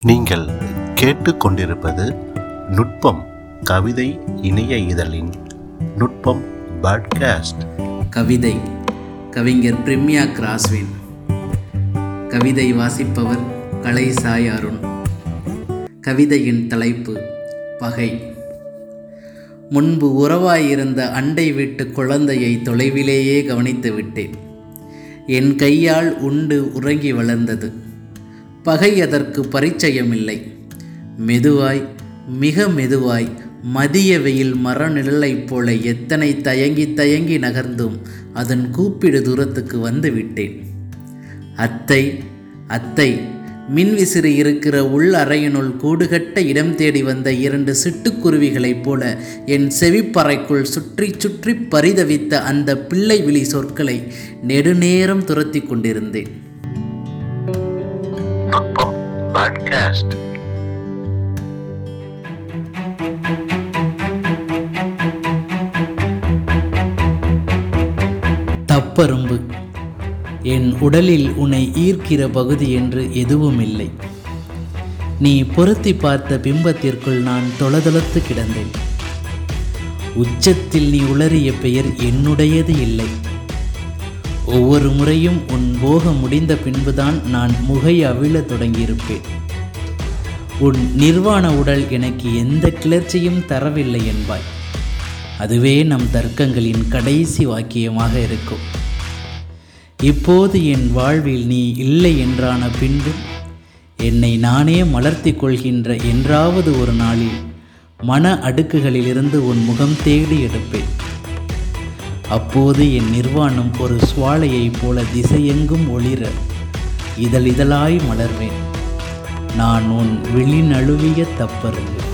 நீங்கள் கேட்டுக்கொண்டிருப்பது நுட்பம் கவிதை இணைய இதழின் நுட்பம் பாட்காஸ்ட் கவிதை கவிஞர் பிரிமியா கிராஸ்வின் கவிதை வாசிப்பவர் கலை சாய் அருண் கவிதையின் தலைப்பு பகை முன்பு உறவாயிருந்த அண்டை வீட்டு குழந்தையை தொலைவிலேயே கவனித்து விட்டேன் என் கையால் உண்டு உறங்கி வளர்ந்தது பகை அதற்கு பரிச்சயமில்லை மெதுவாய் மிக மெதுவாய் மதிய வெயில் மரநிழலைப் போல எத்தனை தயங்கி தயங்கி நகர்ந்தும் அதன் கூப்பிடு தூரத்துக்கு வந்து விட்டேன் அத்தை அத்தை மின்விசிறி இருக்கிற உள் அறையினுள் கூடுகட்ட இடம் தேடி வந்த இரண்டு சிட்டுக்குருவிகளைப் போல என் செவிப்பறைக்குள் சுற்றி சுற்றி பரிதவித்த அந்த பிள்ளை விழி சொற்களை நெடுநேரம் துரத்தி கொண்டிருந்தேன் நுட்பம் பாட்காஸ்ட் தப்பரும்பு என் உடலில் உன்னை ஈர்க்கிற பகுதி என்று எதுவும் இல்லை நீ பொருத்தி பார்த்த பிம்பத்திற்குள் நான் தொளதொளத்து கிடந்தேன் உச்சத்தில் நீ உளறிய பெயர் என்னுடையது இல்லை ஒவ்வொரு முறையும் உன் போகம் முடிந்த பின்புதான் நான் முகை அவிழத் தொடங்கியிருப்பேன் உன் நிர்வாண உடல் எனக்கு எந்த கிளர்ச்சியும் தரவில்லை என்பாய் அதுவே நம் தர்க்கங்களின் கடைசி வாக்கியமாக இருக்கும் இப்போது என் வாழ்வில் நீ இல்லை என்றான பின்பு என்னை நானே மலர்த்தி கொள்கின்ற என்றாவது ஒரு நாளில் மன அடுக்குகளிலிருந்து உன் முகம் தேடி எடுப்பேன் அப்போது என் நிர்வாணம் ஒரு சுவாலையைப் போல திசையெங்கும் ஒளிர இதழிதழாய் மலர்வேன் நான் உன் விழி நழுவிய தப்பருங்க